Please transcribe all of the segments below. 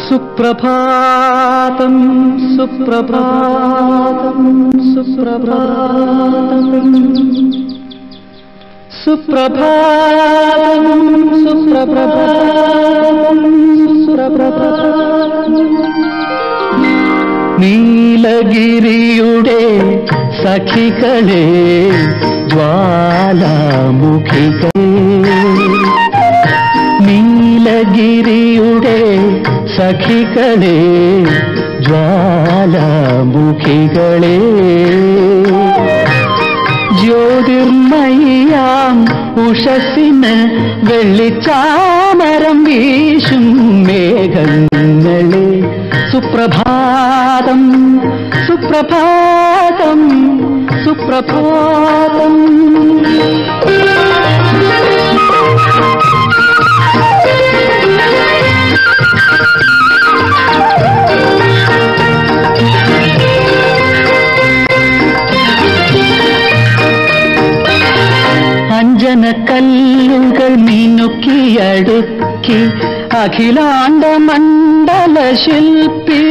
സുപ്രഭാതം സുപ്രഭാതം സുപ്രഭാതം സുപ്രഭാതം സുപ്രഭാതം സുപ്രഭാതം നീലഗിരിയുടെ സഖികളെ ജ്വാലാമുഖികളെ നീലഗിരിയുടെ സഖികളെ ജ്വാലാമുഖികളെ ജ്യോതിർമയാം ഉഷസിന് വെള്ളിച്ചാമരം വീശും മേഘങ്ങളെ സുപ്രഭാതം സുപ്രഭാതം സുപ്രഭാതം അഞ്ജന കല്ലുകൾ മിനുക്കിയടുക്കി അഖിലാണ്ട മണ്ഡല ശില്പി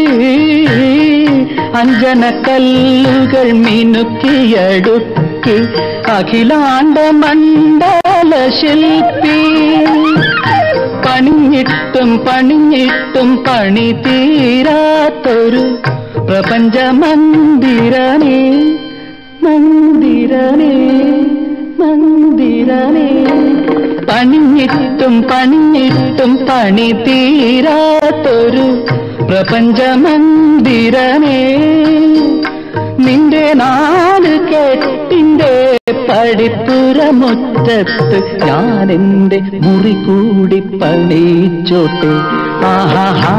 അഞ്ജന കല്ലുകൾ മിനുക്കിയടുക്കി അഖിലാണ്ട മണ്ഡല ശില്പി പണിഞ്ഞിട്ടും പണിഞ്ഞിട്ടും പണി തീരാത്തൊരു പ്രപഞ്ച മന്ദിരമേ മന്ദിരമേ മന്ദിരമേ പണിഞ്ഞിട്ടും പണിഞ്ഞിട്ടും പണി തീരാത്തൊരു പ്രപഞ്ച മന്ദിരമേ നിന്റെ നാല് കെട്ടിന്റെ പടിപ്പുറമുറ്റത്ത് ഞാൻ എന്റെ മുറി കൂടി പണിച്ചോട്ടെ ആഹാ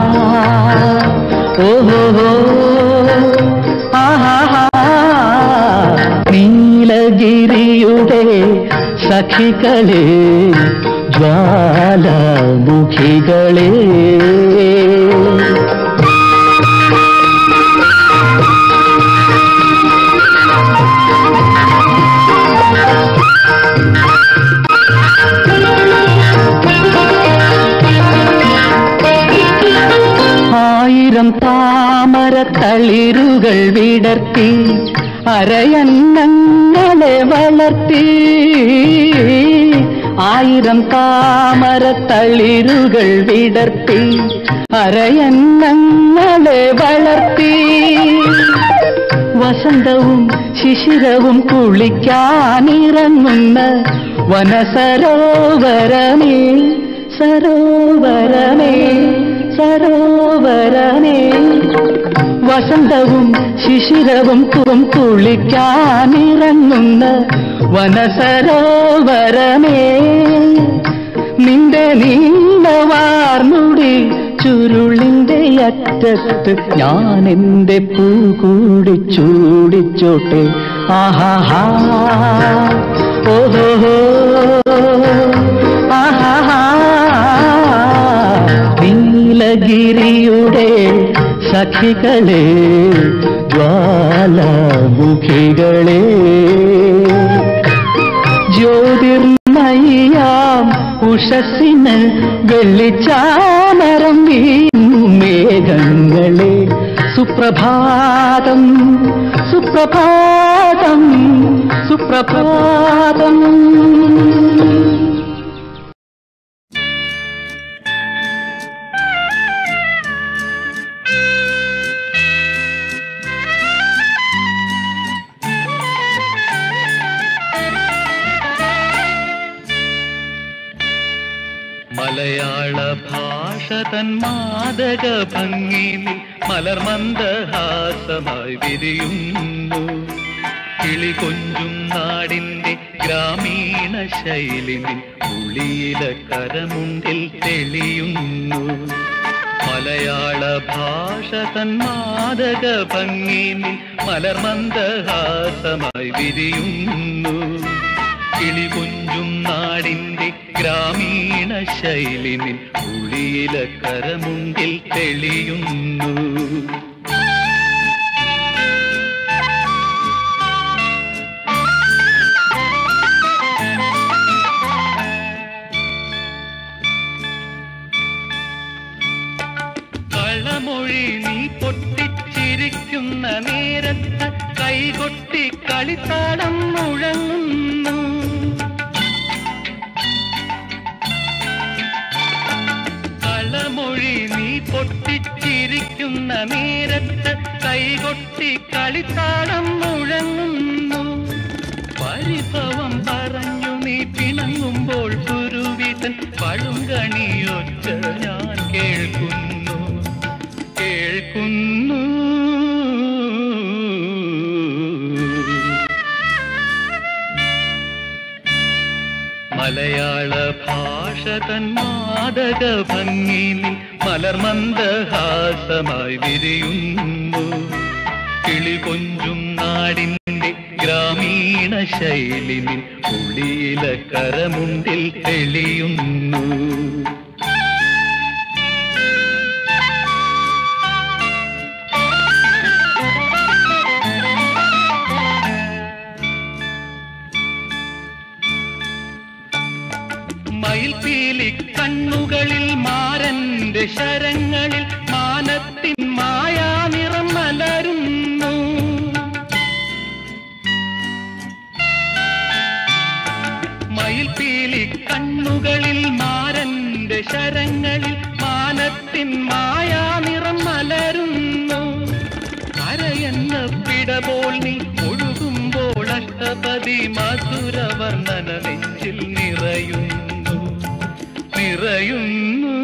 ഓഹോ ആഹാ നീലഗിരിയുടെ സഖികളെ ജ്വാലാമുഖികളെ ആയിരം താമര തളിരുകൾ വിടർത്തി അരയന്നങ്ങളെ വളർത്തി ആയിരം താമര തളിരുകൾ വിടർത്തി അരയന്നങ്ങളെ വളർത്തി വസന്തവും ശിശിരവും കുളിക്കാനിറങ്ങുന്ന വനസരോവരമേ സരോവരമേ സരോവരമേ വസന്തവും ശിശിരവും കുറും കുളിക്കാനിറങ്ങുന്ന വനസരോവരമേ നിന്റെ നീലവാർമുടി ചുരുളിന്റെ അറ്റത്ത് ഞാൻ എന്റെ പൂ കൂടി ചൂടിച്ചോട്ടെ ആഹാ ഓഹോ ആഹാ നീലഗിരിയുടെ സഖികളെ ജ്വാലാമുഖികളെ ജ്യോതിർമയാം ഉഷസിന് വെള്ളിച്ചാമരം വീണു മേഘങ്ങളെ സുപ്രഭാതം സുപ്രഭാതം സുപ്രഭാതം മലയാള ഭാഷ തൻ മാദക ഭംഗിയിൽ മലർമന്ദഹാസമായി വിരിയുന്നു കിളി കൊഞ്ചും നാടിന്റെ ഗ്രാമീണ ശൈലിനിൽ ഉളിയില കരമുണ്ടിൽ തെളിയുന്നു മലയാള ഭാഷ തൻ മാദക ഭംഗിയിൽ മലർമന്ദഹാസമായി വിരിയുന്നു കിളി കൊഞ്ചും നാടിന്റെ ഗ്രാമീണ ശൈലിനിൽ ഉളിയില കരമുണ്ടിൽ തെളിയുന്നു കളമൊഴി നീ പൊട്ടിച്ചിരിക്കുന്ന നേരത്ത് കൈകൊട്ടി കളിത്താടം മുഴങ്ങുന്നു കളമൊഴി നീ പൊട്ടിച്ചിരിക്കുന്ന നേരത്ത് കൈകൊട്ടി കളിത്താടം മുഴങ്ങുന്നു പരിഭവം പറഞ്ഞു നീ പിണങ്ങുമ്പോൾ കുരുവിതൻ പഴുങ്കണിയൊച്ച ഞാൻ കേൾക്കുന്നു കേൾക്കുന്നു മലയാള ഭാഷ തൻ മാദക ഭംഗിയിൽ മലർമന്ദഹാസമായി വിരിയുന്നു കിളി കൊഞ്ചും നാടിന്റെ ഗ്രാമീണ ശൈലിനിൽ പുളിയില കരമുണ്ടിൽ തെളിയുന്നു മയിൽപീലി കണ്ണുകളിൽ മാരന്റെ ശരങ്ങളിൽ മാനത്തിൻ മായാനിറം മലരുന്നു മയിൽപീലി കണ്ണുകളിൽ മാരന്റെ ശരങ്ങളിൽ മാനത്തിൻ മായാനിറം മലരുന്നു കരയെന്ന പിടപോൾ നീ ഒഴുകുമ്പോൾ അഷ്ടപതി മധുരവർണ്ണന നെഞ്ചിൽ നിറയുന്നു നിറയുന്നു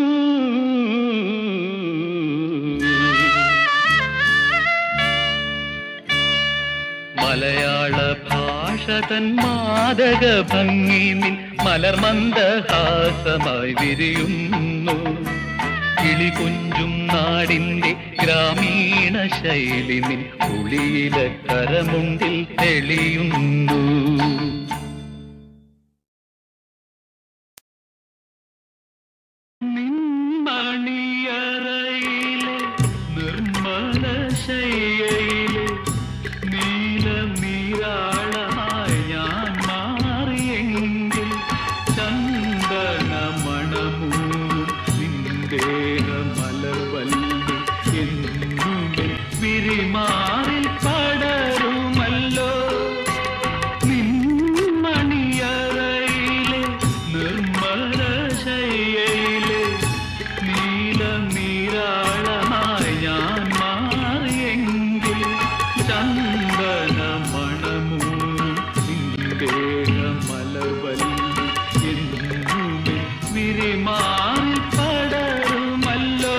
മലയാള ഭാഷ തൻ മാദക ഭംഗിനിൽ മലർമന്ദഹാസമായി വിരിയുന്നു കിളി കൊഞ്ചും നാടിന്റെ ഗ്രാമീണ ശൈലിനിൽ പുളിയില കരമുണ്ടിൽ തെളിയുന്നു നിന്മണിയറയിലെ നിർമ്മല ശയ്യയിലെ നീല നീരാളമായി ഞാൻ മാറിയെങ്കിൽ ചന്ദന മണമൂറും നിന്ദേഹ മലർവല്ലി എന്നുമേ വിരിമാറിൽ പടരുമല്ലോ നിന്മണിയറയിലെ നിർമ്മല ശയ്യയിലെ നീല നീരാളമായി ഞാൻ മാറിയെങ്കിൽ ചന്ദന മണമൂറും നിന്ദേഹ മലവല്ലി എന്നുമേ വിരിമാറിൽ പടരുമല്ലോ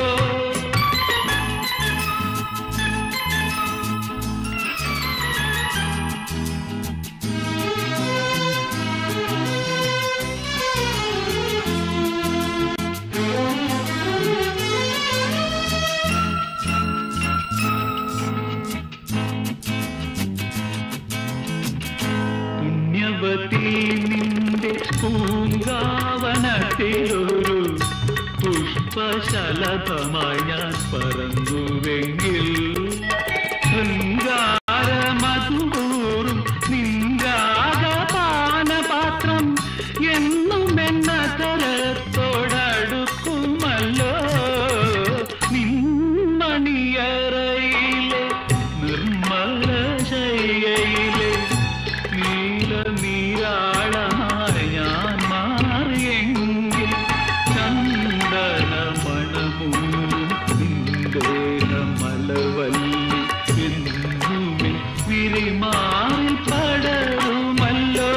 പുണ്യവതി നിന്റെ പൂങ്കാവനത്തിലൊരു പുഷ്പശലഭമായി ഞാൻ പറന്നുവെങ്കിൽ ശൃംഗാര മധുകൂറും നിന്ദാകപാനപാത്രം എന്നും എന്ന തരത്തോടടുക്കുമല്ലോ നിന്മണിയറയിലെ നിർമ്മല ശയ്യയിലെ നീല നീരാളമായി ഞാൻ മാറിയെങ്കിൽ ചന്ദന മണമൂലും നിന്ദേഹ മലവല്ലി എന്നുമേ വിരിമാറി പടരുമല്ലോ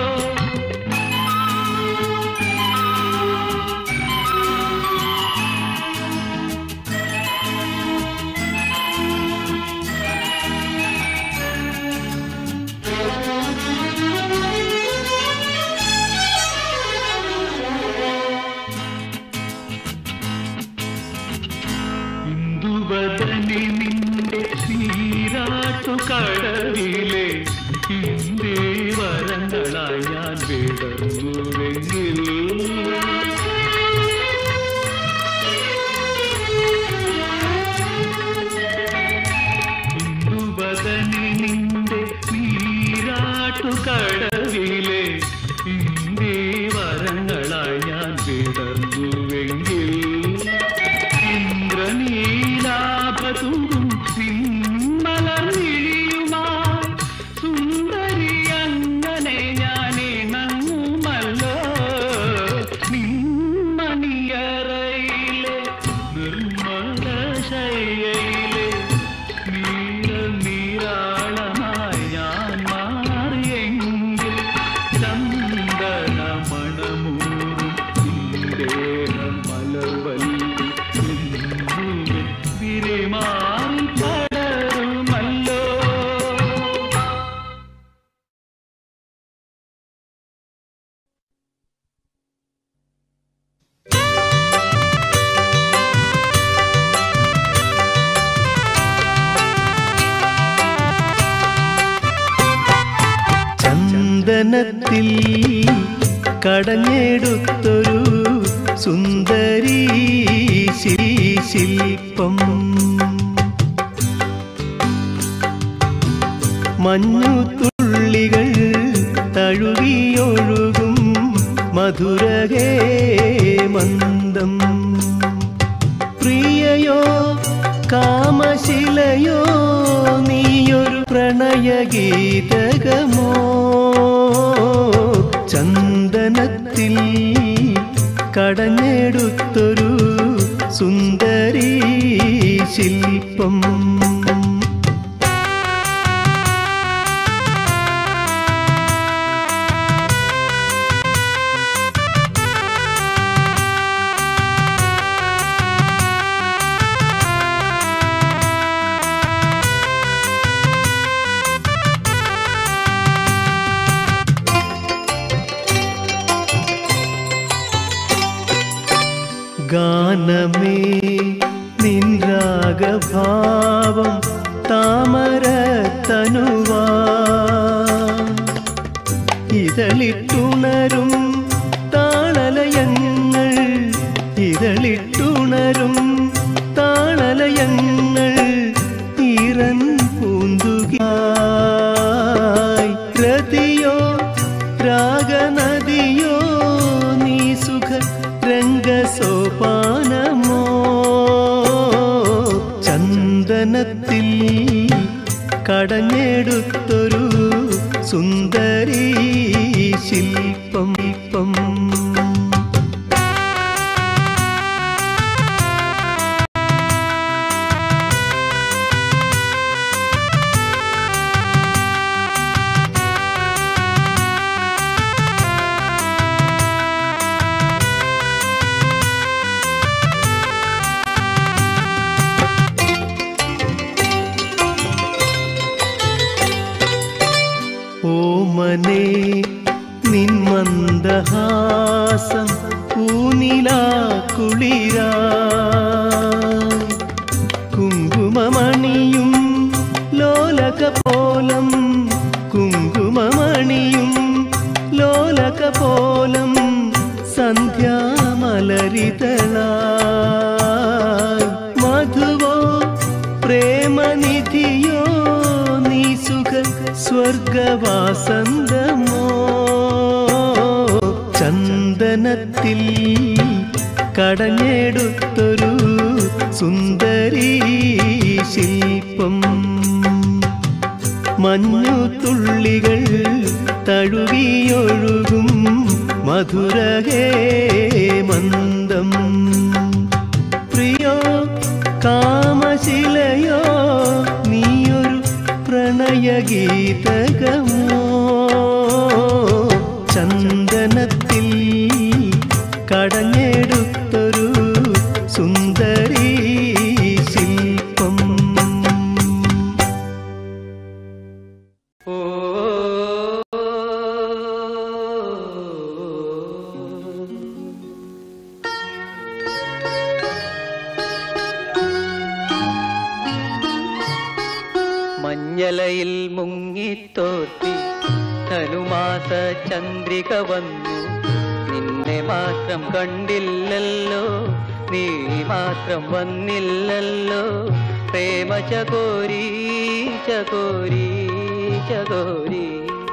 ഇന്ദുവദനി നിന്റെ നീരാട്ടു കടലിലെ ഇന്ദേ വരങ്ങളായി ഞാൻ വിടർന്നുവെങ്കിൽ ഇന്ദുവദനി നിന്റെ നീരാട്ടു കടലിലെ ഇന്ദേ വരങ്ങളായി ഞാൻ വിടർന്നുവെങ്കിൽ ഇന്ദ്രനീലാ ചന്ദനത്തിൽ കടഞ്ഞെടുത്തൊരു സുന്ദരീ ശി- ശില്പം മഞ്ഞുതുള്ളികൾ തഴുകിയൊഴുകും മധുരഹേ മന്ദം പ്രിയയോ കാമശിലയോ നീയൊരു പ്രണയഗീതകമോ ചന്ദനത്തിൽ കടഞ്ഞെടുത്തൊരു സുന്ദരീ ശില്പം ഗാനമേ നിൻരാഗഭാവം താമര തനുവാ ഇതളിട്ടുണരും താളലയങ്ങൾ ഇതളിട്ടുണരും താളലയങ്ങൾ ഈറൻ പൂന്തുകായി രതിയോ രാഗനദിയോ നീ സുഖ രംഗസോപാനമോ ചന്ദനത്തിൽ കടഞ്ഞെടുത്തൊരു സുന്ദരീ ശില്പം ഇപ്പം ഓമനെ നിന്മന്ദഹാസം പൂനിലാ കുളിരാ കുങ്കുമമണിയും ലോലകപോലം കുങ്കുമമണിയും ലോലകപോലം സന്ധ്യാമലരിതളായി മധുവോ പ്രേമനിധിയോ നീ സുഖ സ്വർഗവാസന്തമോ ചന്ദനത്തിൽ കടഞ്ഞെടുത്തൊരു സുന്ദരീ ശില്പം മഞ്ഞുതുള്ളികൾ തഴുകിയൊഴുകും മധുരഹേ മന്ദം പ്രിയോ കാമശിലയോ നീയൊരു പ്രണയഗീതകമോ ചന്ദനത്തിൽ കടഞ്ഞെടുത്തൊരു സുന്ദരീ ശില്പം മഞ്ഞലയിൽ മുങ്ങിത്തോർത്തി ധനുമാസ ചന്ദ്രിക വന്നു നിന്നെ മാത്രം കണ്ടില്ലല്ലോ നീ മാത്രം വന്നില്ലല്ലോ പ്രേമ ചകോരി ചകോരി ചകോരി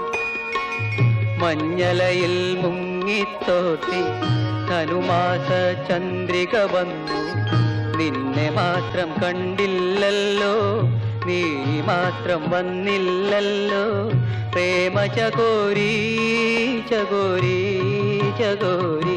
മഞ്ഞലയിൽ മുങ്ങിത്തോർത്തി ധനുമാസ ചന്ദ്രിക വന്നു നിന്നെ മാത്രം കണ്ടില്ലല്ലോ നീ മാത്രം വന്നില്ലല്ലോ പ്രേമ ചകോരി ചകോരി ചകോരി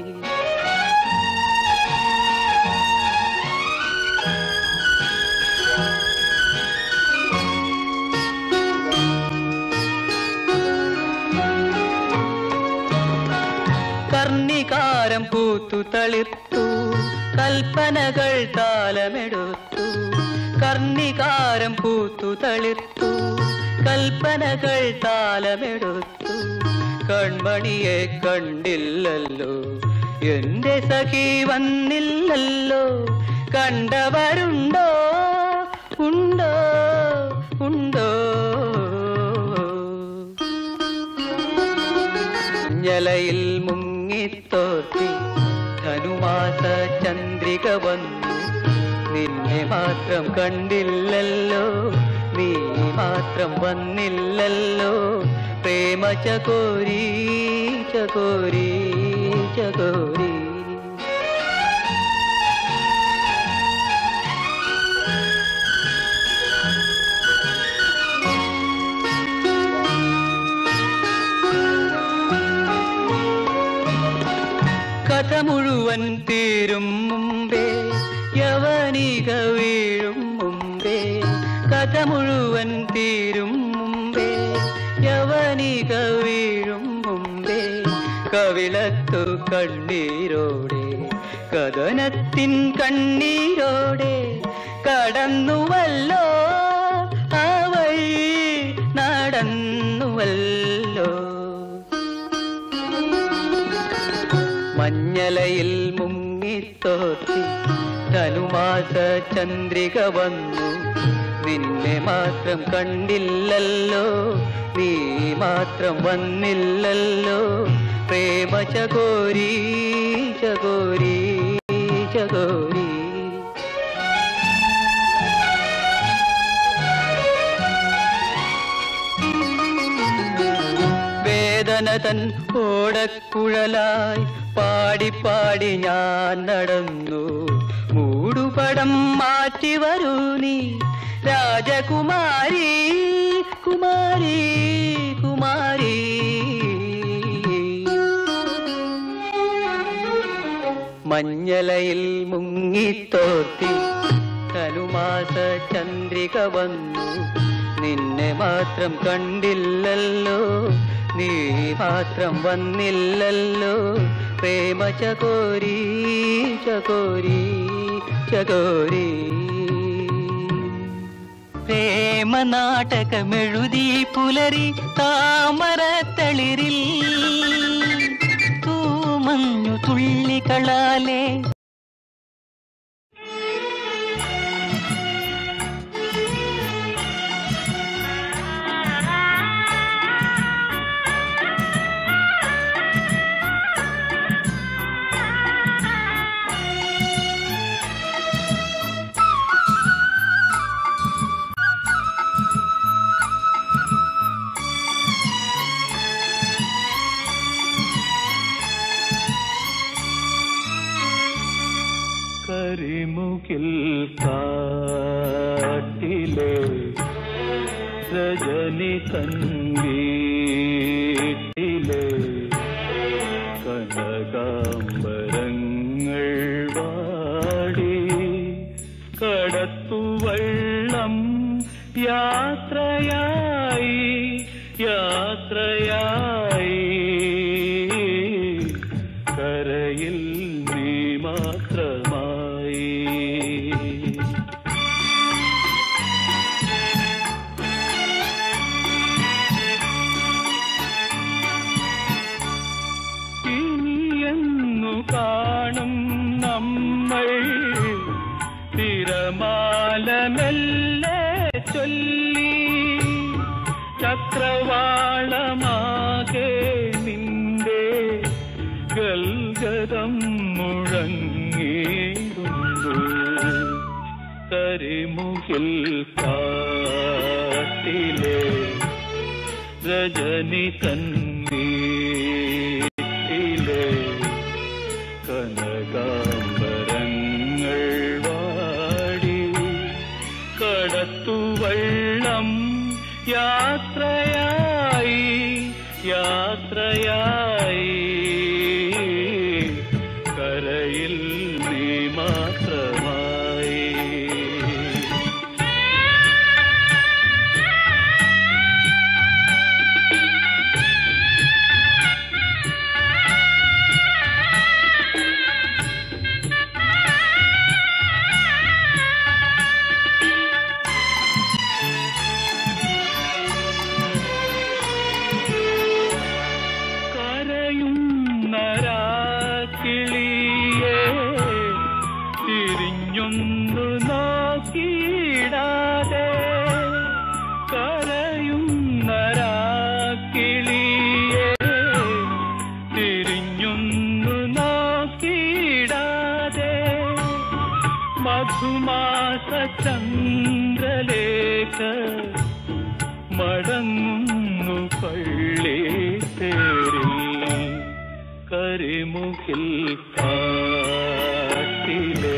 കർണികാരം പൂത്തു തളിർത്തു കൽപ്പനകൾ താലമെടുത്തു കർണികാരം പൂത്തു തളിർത്തു കൽപ്പനകൾ താലമെടുത്തു കൺമണിയെ കണ്ടില്ലല്ലോ എന്റെ സഖി വന്നില്ലല്ലോ കണ്ടവരുണ്ടോ ഉണ്ടോ ഉണ്ടോ മുങ്ങിത്തോർത്തി ധനുമാസ ചന്ദ്രിക വന്നു നിന്നെ മാത്രം കണ്ടില്ലല്ലോ നീ മാത്രം വന്നില്ലല്ലോ പ്രേമ ചകോരി ചകോരി ചകോരി കഥ മുഴുവൻ തീരും മുമ്പേ യവനിക വീഴും മുമ്പേ കഥ മുഴുവൻ തീരും മുമ്പേ യവനിക വീഴും മുമ്പേ കവിളത്തു കണ്ണീരോടെ കഥനത്തിൻ കണ്ണീരോടെ കടന്നുവല്ലോ ആ വഴി നടന്നുവല്ലോ മഞ്ഞലയിൽ മുങ്ങിത്തോത്തി ധനുമാസ ചന്ദ്രിക വന്നു നിന്നെ മാത്രം കണ്ടില്ലല്ലോ നീ മാത്രം വന്നില്ലല്ലോ പ്രേമ ചകോരി ചകോരി ചകോരി വേദന തൻ ഓടക്കുഴലായി പാടി പാടി ഞാൻ നടന്നു മൂടുപടം മാറ്റി വരൂ നീ രാജകുമാരി കുമാരി കുമാരി മഞ്ഞലയിൽ മുങ്ങിത്തോർത്തി ധനുമാസ ചന്ദ്രിക വന്നു നിന്നെ മാത്രം കണ്ടില്ലല്ലോ നീ മാത്രം വന്നില്ലല്ലോ പ്രേമ ചകോരി ചകോരി ചകോരി പ്രേമ നാടകമെഴുതി പുലരി താമരത്തളിരിൽ തൂമഞ്ഞു തുള്ളികളാലേ കരിമുകിൽ കാട്ടിലെ രജനി തൻവീട്ടിലെ കനകാംബരങ്ങൾ വാടി കടത്തുവള്ളം യാത്രയായി യാത്രയായി കരയിൽ നീ മാത്രമായി ഇനിയെന്നു കാണും നമ്മൾ തിരമാലമെല്ലെ ചൊല്ലി ചക്രവാളമാകെ നിന്റെ ഗൽഗതം മുഴങ്ങിയിരുന്നു കരിമുകിൽ കാട്ടിലെ രജനി തന്നീട്ടിലെ കനകാംബരങ്ങൾ വാടി കടത്തുവള്ളം യാത്രയായി യാത്രയായി കരയിൽ നീ മാത്രമായി കരയുന്നരാക്കിളിയെ തിരിഞ്ഞൊന്നു നോക്കിയിടാതെ കരയുന്നരാക്കിളിയെ തിരിഞ്ഞൊന്നു മധുമാസ ചന്ദ്രലേഖ മടങ്ങുന്നു പള്ളി തേരിൽ കരിമുകിൽ കാട്ടിലെ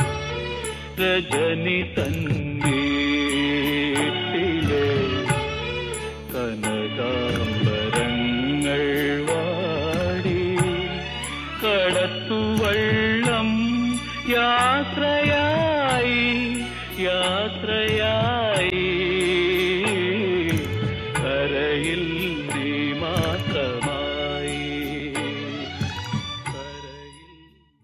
രജനി തന്നീട്ടിലെ കനകാംബരങ്ങൾ വാടി കടത്തുവള്ളം യാത്രയായി യാത്രയായി കരയിൽ നീ മാത്രമായി കരയിൽ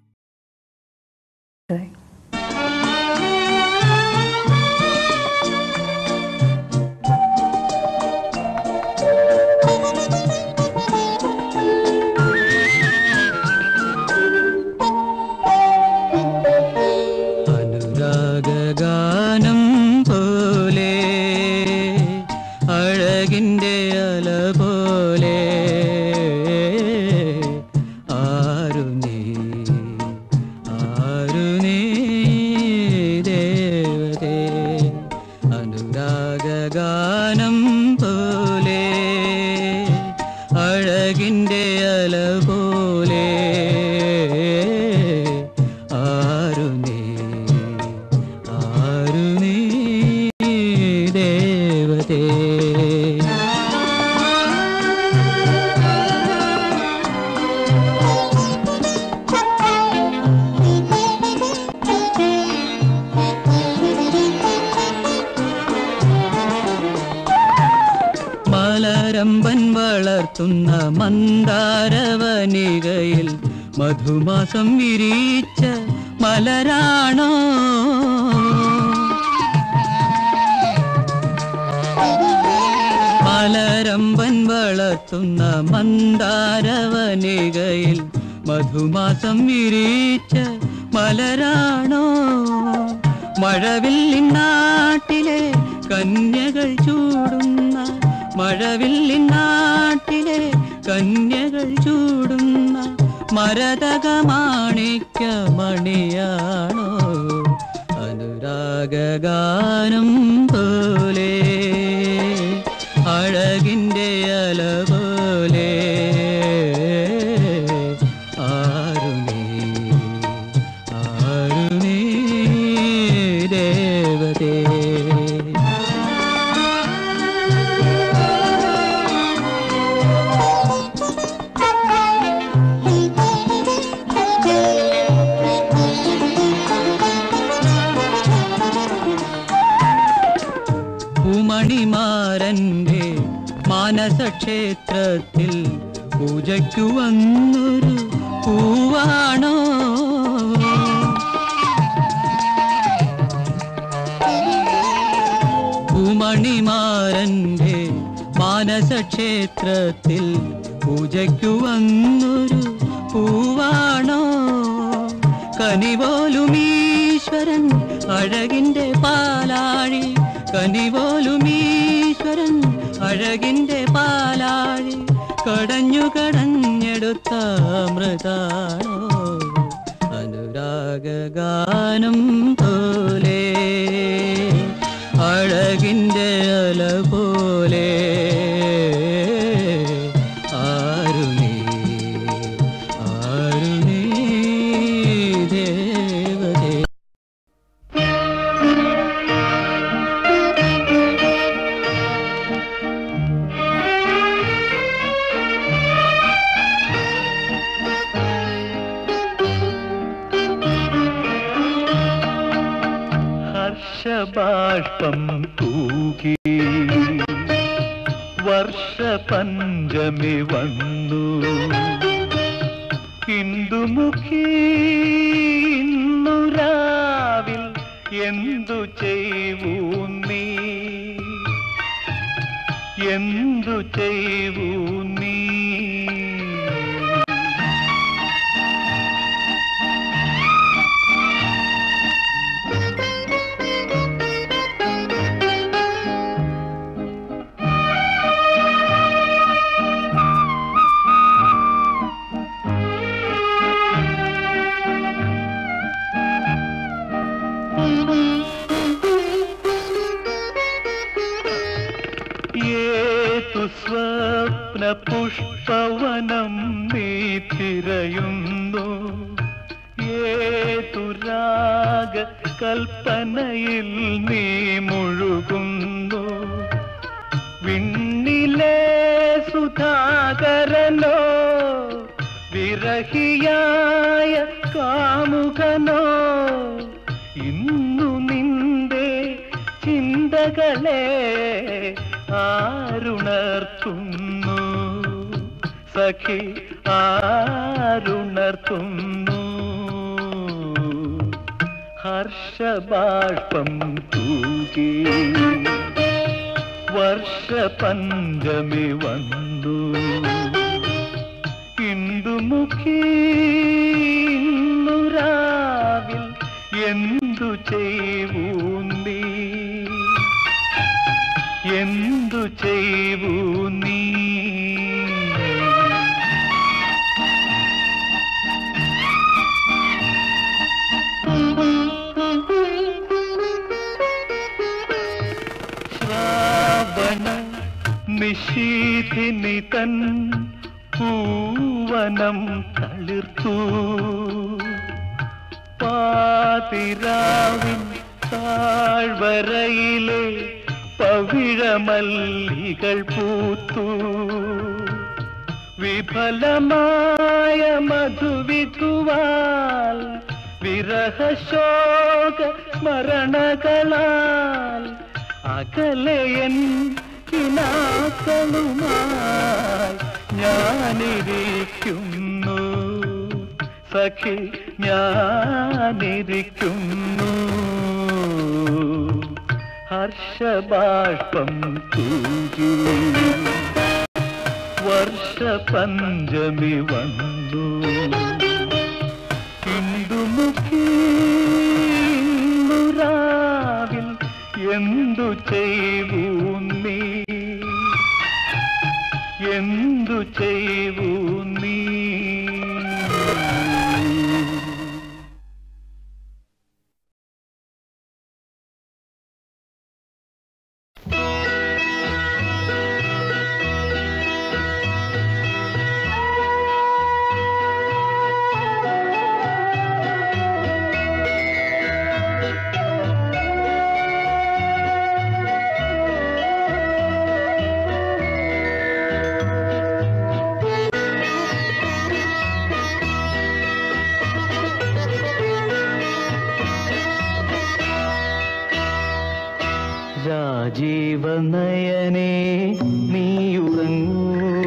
അനുരാഗാനം പോലെ അഴകിൻ്റെ അല പോലെ ആരു നീ ആരു നീ ദേവതേ അനുരാഗാനം പോലെ അഴകിൻ്റെ അല പോലെ ആരു നീ ആരു നീ ദേവതേ മലരമ്പൻ വളർത്തുന്ന മന്ദാരവനികയിൽ മധുമാസം വിരിച്ച മലരാണോ മലരമ്പൻ വളർത്തുന്ന മന്ദാരവനികയിൽ മധുമാസം വിരിച്ച മലരാണോ മഴവില്ലിൻ നാട്ടിലെ കന്യകൾ ചൂടുന്ന മഴവില്ലിൻ നാട്ടിലെ കന്യകൾ ചൂടുന്ന മരതക മാണിക്യ മണിയാണോ അനുരാഗാനം പോലെ അഴകിൻ്റെ അല പോലെ ആരു നീ ആരു നീ ദേവതേ പൂമണിമാരന്റെ മാനസക്ഷേത്രത്തിൽ പൂജയ്ക്കു വന്നൊരു പൂവാണോ പൂമണിമാരന്റെ മാനസക്ഷേത്രത്തിൽ പൂജയ്ക്കു വന്നൊരു പൂവാണോ കനിപോലും ഈശ്വരൻ അഴകിന്റെ പാലാഴി കനിപോലും ഈശ്വരൻ അഴകിന്റെ പാലാഴി കടഞ്ഞു കടഞ്ഞെടുത്ത അമൃതാണോ അനുരാഗാനം പോലെ അഴകിന്റെ അല പോലെ ആരു നീ ആരു നീ ദേവതേ ഹർഷബാഷ്പം തൂകി വർഷപഞ്ചമി വന്നു ഇന്ദുമുഖി ഇന്നു രാവിൽ എന്തു ചെയ്വൂ നീ എന്തു ചെയ്വൂ നീ പുഷ്പവനം നീ തിരയുന്നു ഏതുരാഗ കൽപ്പനയിൽ നീ മുഴുകുന്നു വിണ്ണിലെ സുധാകരനോ വിരഹിയായ കാമുകനോ ഇന്നു നിന്റെ ചിന്തകളെ ആരുണർത്തുന്നു സഖി ആരുണർത്തുന്നു ഹർഷബാഷ്പം തൂകി വർഷപഞ്ചമി വന്നു ഇന്ദുമുഖി രാവിൽ എന്തു ചെയ്വൂ നീ എന്തു ചെയ്വൂ നീ ശ്രാവണ നിശീഥിനി തൻ പൂവനം തളിർത്തു പാതിരാവിൻ താഴ്വരയിലെ പവിഴമല്ലികൾ പൂത്തു വിഫലമായ മധുവിധുവാൽ വിരഹശോക സ്മരണകളാൽ അകലയൻ കിനാക്കളുമായി ഞാനിരിക്കുന്നു സഖി ഞാനിരിക്കുന്നു ഹർഷബാഷ്പം തൂകി വർഷപഞ്ചമി വന്നു ഇന്ദുമുഖി രാവിൽ എന്തു ചെയ്വൂ നീ എന്തു ചെയ്വൂ നീ രാജീവനയനെ നീയുറങ്ങൂ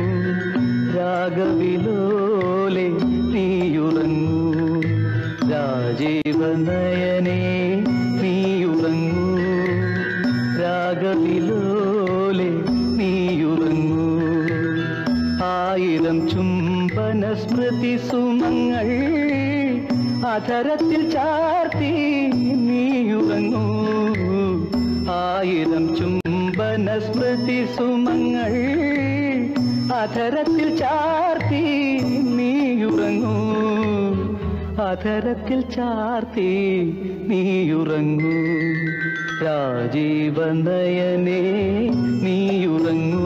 രാഗവിലോലെ നീയുറങ്ങൂ രാജീവനയനെ നീയുറങ്ങൂ രാഗവിലോലെ നീയുറങ്ങൂ ആയിരം ചുംബന സ്മൃതി സുമങ്ങൾ അധരത്തിൽ ചാർത്തി നീയുറങ്ങൂ ആയിരം ചുംബന സ്മൃതി സുമങ്ങൾ അധരത്തിൽ ചാർത്തി നീയുറങ്ങൂ അധരത്തിൽ ചാർത്തി നീയുറങ്ങൂ രാജീവനയനെ നീയുറങ്ങൂ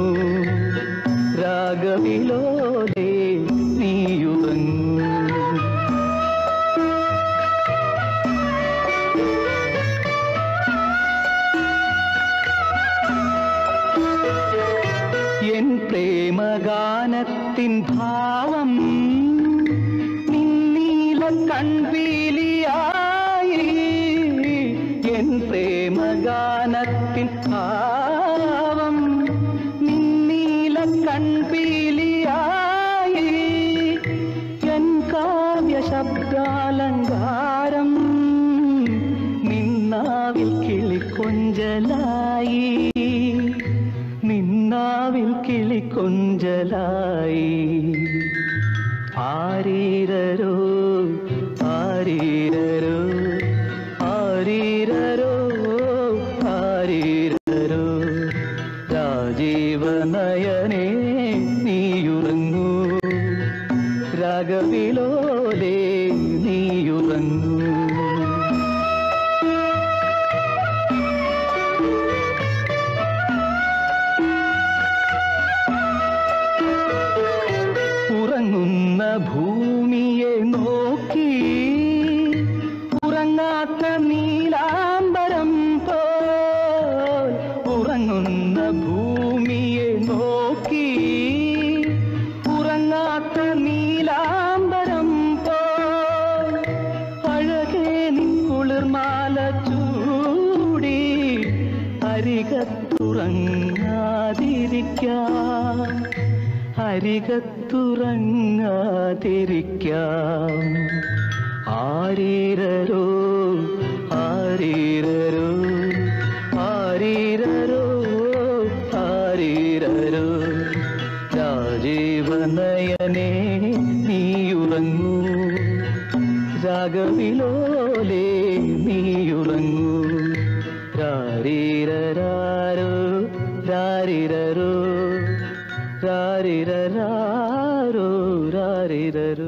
രാഗവിലോലെ നീയുറങ്ങൂ എൻ പ്രേമഗാനത്തിൻ ഭാവം നിന്നീല കൺപീലിയായി എൻ പ്രേമഗാനത്തിൻ ഭാവം നിന്നീല കൺപീലിയായി എൻ കാവ്യ ശബ്ദാലങ്കാരം നിന്നാവിൽ കിളിക്കൊഞ്ചലായി നിന്നാവിൽ കിളിക്കൊഞ്ചലായി ആരീരരോ ആരീരരോ ആരീരരോ ആരീരരോ രാജീവനയനെ നീയുറങ്ങൂ രാഗവിലോലേ നീയുറങ്ങൂ അരികത്തുറങ്ങാതിരിക്കാം അരികത്തുറങ്ങാതിരിക്കാം ആരീരരോ ആരീരരോ ആരീരരോ ആരീരരോ രാജീവനയനേ നീയുറങ്ങൂ രാഗവിലോലേ നീയുറങ്ങൂ രാരീരരാരോ രാരിരരോ രാരിരരാരോ രാരിരരോ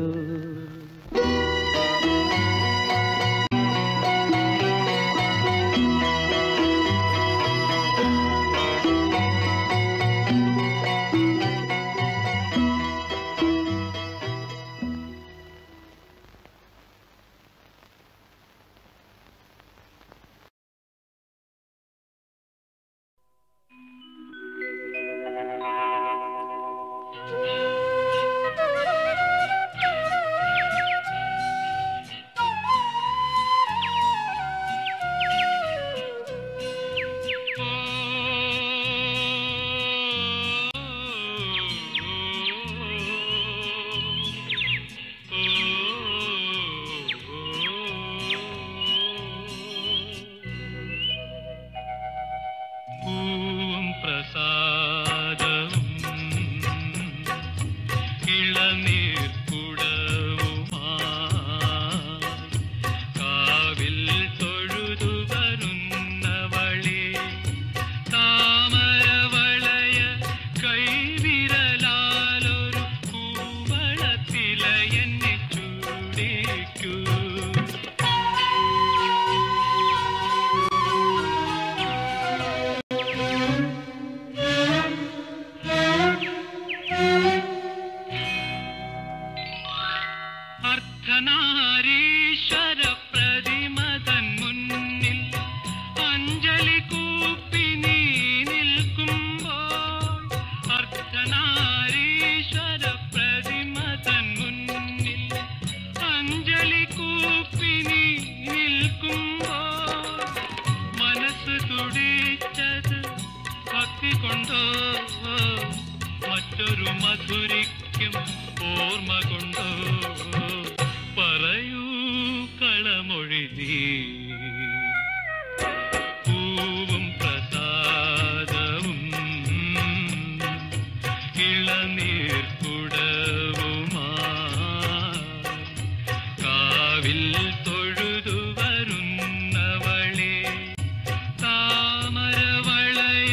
പൂവും പ്രസാദവും ഇളനീർ കുടവുമാ കാവിൽ തൊഴുതു വരുന്നവളെ താമരവളയ കൈവിരലാലൊരു പൂവളത്തില എന്നെ ചൂടിക്കൂ അർദ്ധനാരീശ്വര പ്രതിമതൻ മുന്നിൽ അഞ്ജലി കൂപ്പി നീ നിൽക്കുമ്പോൾ അർദ്ധനാരീശ്വര പ്രതിമതൻ മുന്നിൽ അഞ്ജലി കൂപ്പി നീ നിൽക്കുമ്പോൾ മനസ്സ് തുടിച്ചത് ഭക്തി കൊണ്ടോ മറ്റൊരു മധുരിക്കും ഓർമ്മ കൊണ്ടോ പറയൂ കളമൊഴി നീ പൂവും പ്രസാദവും ഇളനീർ കുടവുമാ കാവിൽ തൊഴുതു വരുന്നവളെ താമരവളയ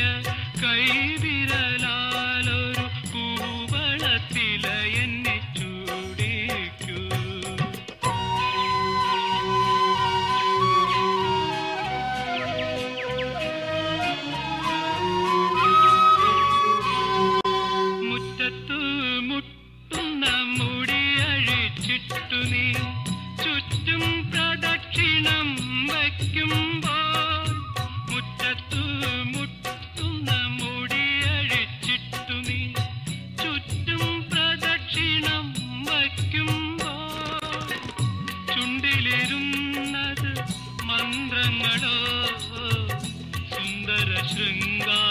കൈവിരലാലൊരു കൂവളത്തില എന്നെ ചൂടിക്കൂ മുറ്റത്തു മുട്ടുന്ന മുടിയഴിച്ചിട്ടു നീ ചുറ്റും പ്രദക്ഷിണം വയ്ക്കുമ്പോൾ മുറ്റത്തു മുട്ടുന്ന മുടിയഴിച്ചിട്ടു നീ ചുറ്റും പ്രദക്ഷിണം വയ്ക്കുമ്പോൾ ചുണ്ടിലിരുന്നത് മന്ത്രങ്ങളോ സുന്ദര ശൃംഗാര